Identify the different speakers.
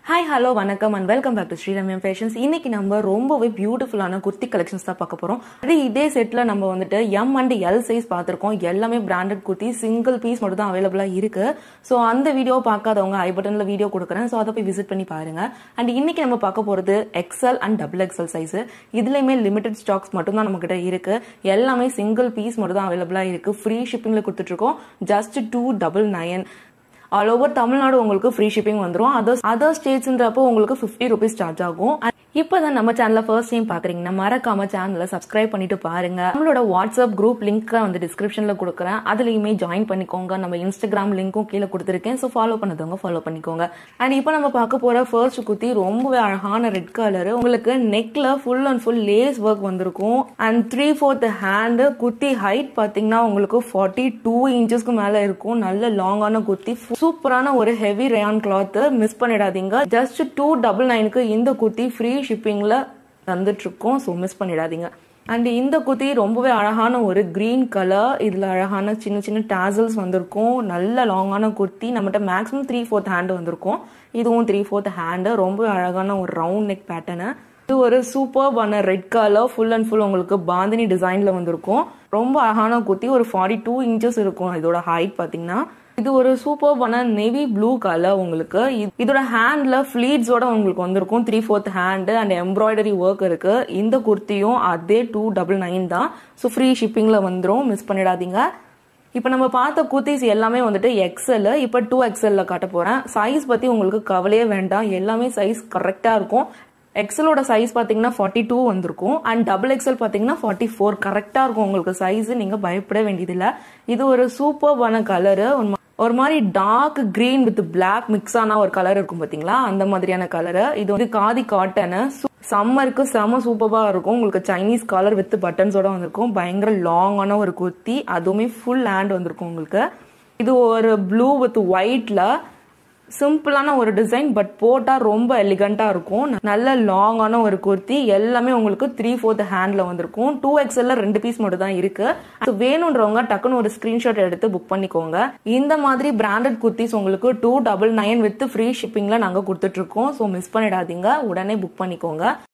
Speaker 1: hi hello வணக்கம் and welcome back to Sriramyam fashions இன்னைக்கு நம்ம ரொம்பவே பியூட்டிஃபுல்லான குர்த்தி கலெக்ஷன்ஸ் தான் பார்க்க போறோம் அது இதே செட்ல நம்ம வந்துட்டு எம் அண்ட் எல் சைஸ் பார்த்திருக்கோம் எல்லாமே பிராண்டட் குர்த்தி சிங்கிள் பீஸ் மட்டும் தான் அவைலபிளா இருக்கு ஸோ அந்த வீடியோ பார்க்காதவங்க ஐ பட்டன்ல வீடியோ கொடுக்குறேன் ஸோ அதை போய் விசிட் பண்ணி பாருங்க அண்ட் இன்னைக்கு நம்ம பார்க்க போறது XL and double XL size இதுலயுமே லிமிடெட் ஸ்டாக்ஸ் மட்டும் தான் நம்ம கிட்ட இருக்கு எல்லாமே சிங்கிள் பீஸ் மட்டும் தான் அவைலபிளா இருக்கு ஃப்ரீ ஷிப்பிங்ல கொடுத்துட்டு இருக்கோம் just two double nine all over Tamil Nadu உங்களுக்கு ஃப்ரீ ஷிப்பிங் வந்துடும் அதர் அதர் ஸ்டேட்ஸ்ன்றப்போ உங்களுக்கு ஃபிஃப்டி ருபீஸ் சார்ஜ் ஆகும் இப்போ தான் நம்ம சேனலை ஃபர்ஸ்ட் டைம் பார்க்குறீங்கன்னா மறக்காம சேனலை சப்ஸ்கிரைப் பண்ணிட்டு பாருங்க நம்மளோட வாட்ஸ்அப் குரூப் லிங்க்கை வந்து டிஸ்கிரிப்ஷனில் கொடுக்குறேன் அதுலேயுமே ஜாயின் பண்ணிக்கோங்க நம்ம இன்ஸ்டாகிராம் லிங்க்கும் கீழே கொடுத்துருக்கேன் ஸோ ஃபாலோ பண்ணதவங்க ஃபாலோ பண்ணிக்கோங்க அண்ட் இப்போ நம்ம பார்க்க போகிற ஃபர்ஸ்ட் குத்தி ரொம்பவே அழகான ரெட் கலர் உங்களுக்கு நெக்ல full and full lace work வந்திருக்கும் and three fourth hand kurti height பார்த்தீங்கன்னா உங்களுக்கு ஃபார்ட்டி டூ இன்ச்சஸ்க்கு மேலே இருக்கும் நல்ல லாங்கான குத்தி சூப்பரான ஒரு ஹெவி ரயான் கிளாத் மிஸ் பண்ணிடாதீங்க ஜஸ்ட் டூ டபுள் நைனுக்கு இந்த குர்த்தி ஃப்ரீ ஷிப்பிங்ல தந்துட்டு இருக்கோம் ஸோ மிஸ் பண்ணிடாதீங்க அண்ட் இந்த குர்த்தி ரொம்பவே அழகான ஒரு கிரீன் கலர் இதில் அழகான சின்ன சின்ன டேசல்ஸ் வந்திருக்கும் நல்ல லாங்கான குர்த்தி நம்மகிட்ட மேக்ஸிமம் த்ரீ ஃபோர்த் ஹேண்டு வந்திருக்கும் இதுவும் த்ரீ ஃபோர்த் ஹேண்டு ரொம்ப அழகான ஒரு ரவுண்ட் நெக் பேட்டர்னு இது ஒரு சூப்பர்பான red colour full and full உங்களுக்கு பாந்தினி டிசைன்ல வந்திருக்கும் ரொம்ப அழகான குர்த்தி ஒரு ஃபார்ட்டி டூ இன்ச்சஸ் இருக்கும் இதோட ஹைட் பார்த்தீங்கன்னா இது ஒரு சூப்பர்பான நேவி ப்ளூ கலர் உங்களுக்கு இதோட ஹேண்ட்ல ஃபிளீட்ஸோட உங்களுக்கு வந்திருக்கும் three fourth hand and embroidery work இருக்கு இந்த குர்த்தியும் அதே டூ டபுள் நைன் தான் ஸோ ஃப்ரீ ஷிப்பிங்ல வந்துடும் மிஸ் பண்ணிடாதீங்க இப்போ நம்ம பார்த்த குர்த்திஸ் எல்லாமே வந்துட்டு எக்ஸல் இப்போ டூ எக்ஸல்ல காட்ட போறேன் சைஸ் பத்தி உங்களுக்கு கவலையே வேண்டாம் எல்லாமே சைஸ் கரெக்டா இருக்கும் எக்ஸலோட சைஸ் பார்த்தீங்கன்னா ஃபார்ட்டி டூ வந்திருக்கும் அண்ட் டபுள் எக்ஸல் பார்த்தீங்கன்னா ஃபார்ட்டி ஃபோர் கரெக்டாக இருக்கும் உங்களுக்கு சைஸ் நீங்கள் பயப்பட வேண்டியதில்லை இது ஒரு சூப்பர்பான கலரு ஒரு மாதிரி dark green with black mix ஆன ஒரு கலர் இருக்கும் பார்த்தீங்களா அந்த மாதிரியான கலரு இது வந்து காதி காட்டனு சம்மருக்கு செம சூப்பராக இருக்கும் உங்களுக்கு சைனீஸ் கலர் வித் பட்டன்ஸோட வந்திருக்கும் பயங்கர லாங்கான ஒரு குர்த்தி அதுவுமே ஃபுல் ஹேண்ட் வந்திருக்கும் உங்களுக்கு இது ஒரு ப்ளூ வித் ஒயிட்ல சிம்பிளான ஒரு டிசைன் பட் போட்டால் ரொம்ப எலிகண்ட்டாக இருக்கும் நல்ல லாங்கான ஒரு குர்த்தி எல்லாமே உங்களுக்கு த்ரீ ஃபோர்த் ஹேண்டில் வந்திருக்கும் டூ எக்ஸ்எல்ல ரெண்டு பீஸ் மட்டும் தான் இருக்கு ஸோ வேணுன்றவங்க டக்குன்னு ஒரு ஸ்க்ரீன்ஷாட் எடுத்து புக் பண்ணிக்கோங்க இந்த மாதிரி பிராண்டட் குர்த்திஸ் உங்களுக்கு two double nine with free ஷிப்பிங்கில் நாங்கள் கொடுத்துட்ருக்கோம் ஸோ மிஸ் பண்ணிடாதீங்க உடனே புக் பண்ணிக்கோங்க